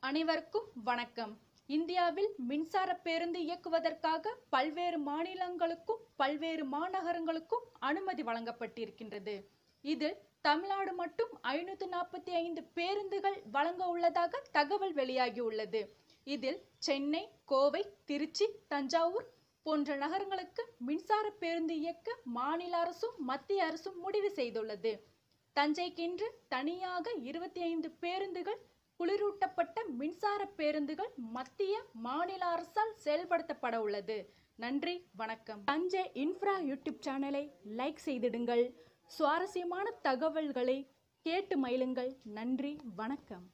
அனைவருக்கும் வணக்கம் இந்தியாவில் மின்சார பேருந்து இயக்குவதற்காக பல்வேறு மாநிலங்களுக்கும் பல்வேறு மாநகரங்களுக்கும் அனுமதி வழங்கப்பட்டிருக்கின்றது இதில் தமிழ்நாடு மட்டும் ஐநூத்தி நாற்பத்தி ஐந்து பேருந்துகள் வழங்க உள்ளதாக தகவல் வெளியாகியுள்ளது இதில் சென்னை கோவை திருச்சி தஞ்சாவூர் போன்ற நகரங்களுக்கு மின்சார பேருந்து இயக்க மாநில அரசும் மத்திய அரசும் முடிவு செய்துள்ளது தஞ்சைக்கென்று தனியாக இருபத்தி ஐந்து பேருந்துகள் குளிரூட்டப்பட்ட மின்சார பேருந்துகள் மத்திய மாநில அரசால் செயல்படுத்தப்பட உள்ளது நன்றி வணக்கம் தஞ்சை இன்ஃப்ரா யூடியூப் சேனலை லைக் செய்திடுங்கள் சுவாரஸ்யமான தகவல்களை கேட்டு மயிலுங்கள் நன்றி வணக்கம்